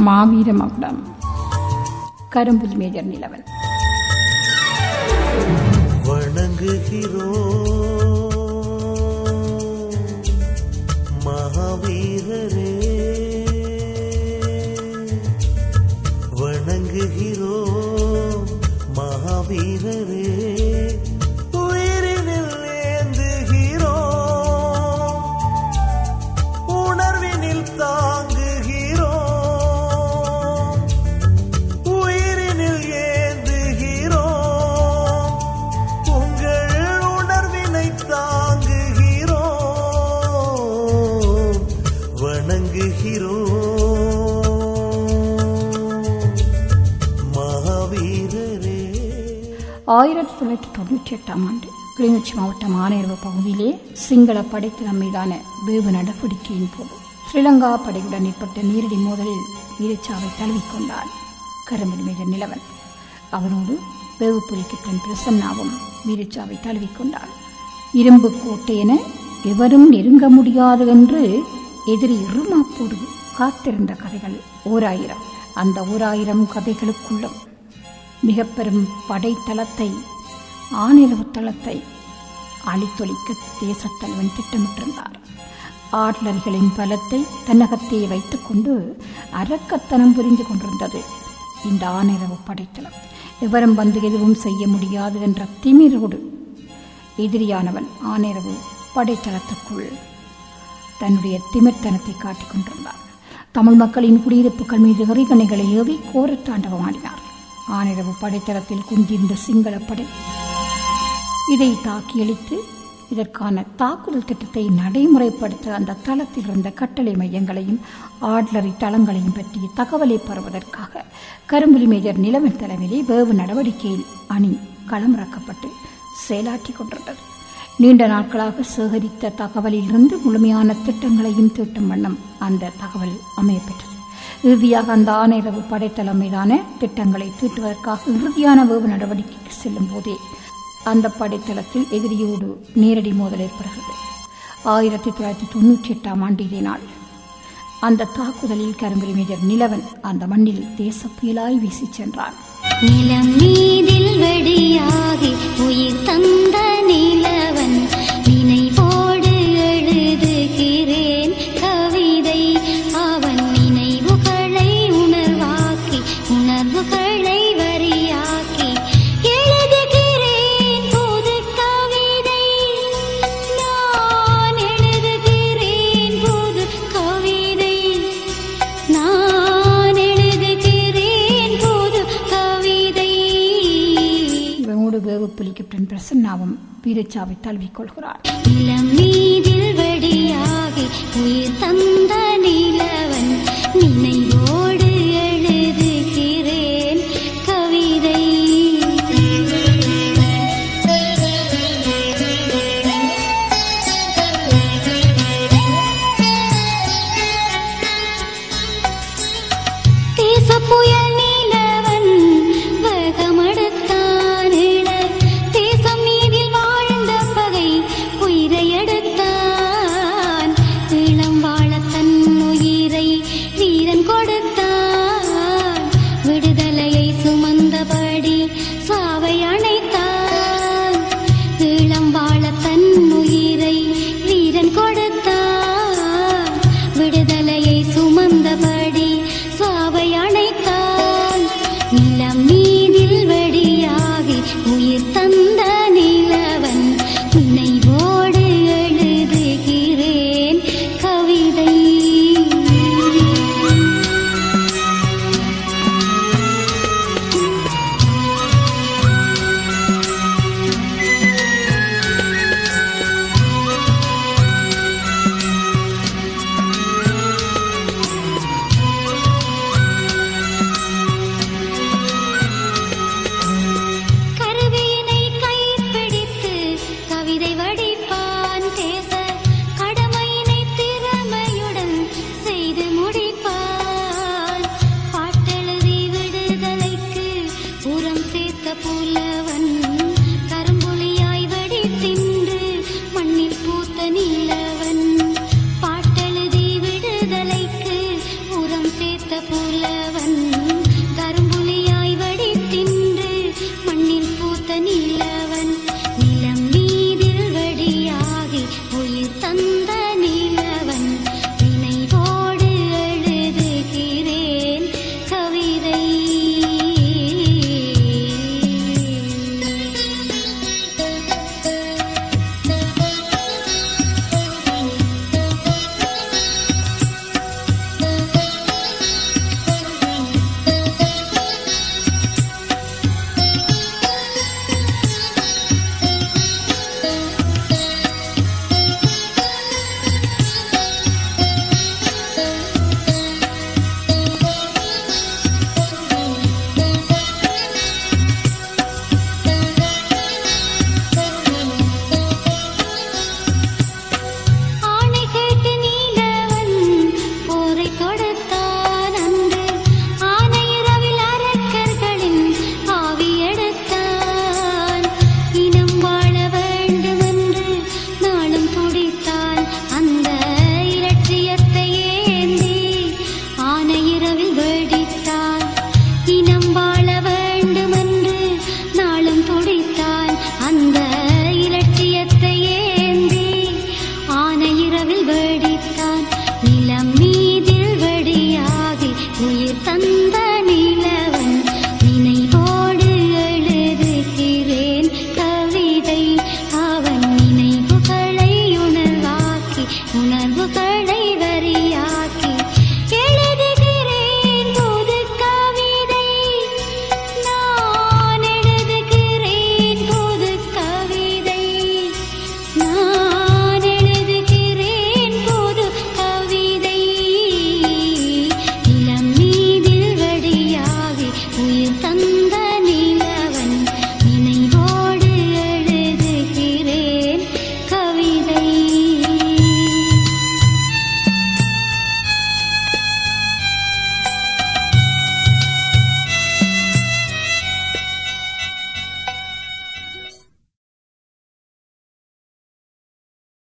மாவீர மகுடம் கரும்புலி மேஜர் நிலவன் வணங்குகிறோம் மகாவீரரே வணங்குகிறோம் மகாவீரரே உயிரினில் ஏந்துகிறோம் உணர்வினில் தாங்குகிறோம் உயிரினில் ஏந்துகிறோம் உங்கள் உணர்வினை தாங்குகிறோம் வணங்குகிறோம் மகாவீரரே ஆயிரத்தி தொள்ளாயிரத்தி தொண்ணூற்றி எட்டாம் ஆண்டு கிளிநொச்சி மாவட்டம் ஆனையர்வு பகுதியிலே சிங்கள படைத்தளம் மீதான வேவு நடவடிக்கையின் போது ஸ்ரீலங்கா படையுடன் ஏற்பட்ட நேரடி மோதலில் வீரச்சாவை தழுவிக்கொண்டார் கரும்புலி மேஜர் நிலவன் அவரோடு வேவுப்புலி கேப்டன் பிரசன்னாவும் வீரச்சாவை தழுவிக்கொண்டார் இரும்பு கோட்டை என எவரும் நெருங்க முடியாது என்று எதிரி இருமாப்போடு காத்திருந்த கதைகள் ஓராயிரம் அந்த ஓராயிரம் கதைகளுக்குள்ளும் மிக பெரும் படைத்தளத்தை ஆனிரவு தளத்தை அழித்தொழிக்க தேசத்தலைவன் திட்டமிட்டிருந்தார் ஆட்லரிகளின் பலத்தை தன்னகத்தே வைத்துக்கொண்டு அரக்கத்தனம் புரிந்து கொண்டிருந்தது இந்த ஆனிரவு படைத்தளம் எவரும் வந்து எதுவும் செய்ய முடியாது என்ற திமிரோடு எதிரியானவன் ஆனிரவு படைத்தளத்துக்குள் தன்னுடைய திமிர்த்தனத்தை காட்டிக் கொண்டிருந்தார் தமிழ் மக்களின் குடியிருப்புகள் மீது எறிகணைகளை ஏவி கோரத்தாண்டவமாடினார் ஆனிரவு படைத்தளத்தில் குந்திருந்த சிங்கள படை இதை தாக்கி அளித்து இதற்கான தாக்குதல் திட்டத்தை நடைமுறைப்படுத்த அந்த தளத்தில் இருந்த கட்டளை மையங்களையும் ஆட்லரி தளங்களையும் பற்றிய தகவலை பெறுவதற்காக கரும்புலி மேஜர் நிலவன் தலைமையிலே வேவு நடவடிக்கையில் அணி களமிறக்கப்பட்டு செயலாற்றிக் கொண்டிருந்தது நீண்ட நாட்களாக சேகரித்த தகவலிலிருந்து முழுமையான திட்டங்களையும் தீட்டும் வண்ணம் அந்த தகவல் அமையப்பெற்றது இறுதியாக அந்த ஆணையரவு படைத்தளம் மீதான திட்டங்களை தீட்டுவதற்காக இறுதியான வேவு நடவடிக்கைக்கு செல்லும் போதே அந்த படைத்தளத்தில் எதிரியோடு நேரடி மோதல் ஏற்படுகிறது ஆயிரத்தி தொள்ளாயிரத்தி தொண்ணூற்றி எட்டாம் ஆண்டு இதே நாள் அந்த தாக்குதலில் கரும்புரி மேஜர் நிலவன் அந்த மண்ணில் தேச புயலாய் வீசிச் சென்றான் நிலம் மீதில் வெடியாகி உயிர் தந்த நிலவன் நினைவோடு எழுதுகிறேன் கவிதை அவன் நினைவுகளை உணர்வாக்கி உணர்வுகளை வரியாக்கி எழுதுகிறேன் புது கவிதை நான் எழுதுகிறேன் புது கவிதை நான் எழுதுகிறேன் புது கவிதை இவனோடு வேவு புலி கேப்டன் பிரசன்னாவும் வீரச்சாவை தழுவிக் கொள்கிறார் நிலம் மீதில் வெடியாகி உயிர் தந்த நிலவன் நினைவோடு எழுதுகிறேன் கவிதை தேச புயல் நிலவன் வேகமெடுத்தான் இட தேசம் மீதில் வாழ்ந்த பகை உயிரை எடுத்தான் இளம் வாழ தன் தந்த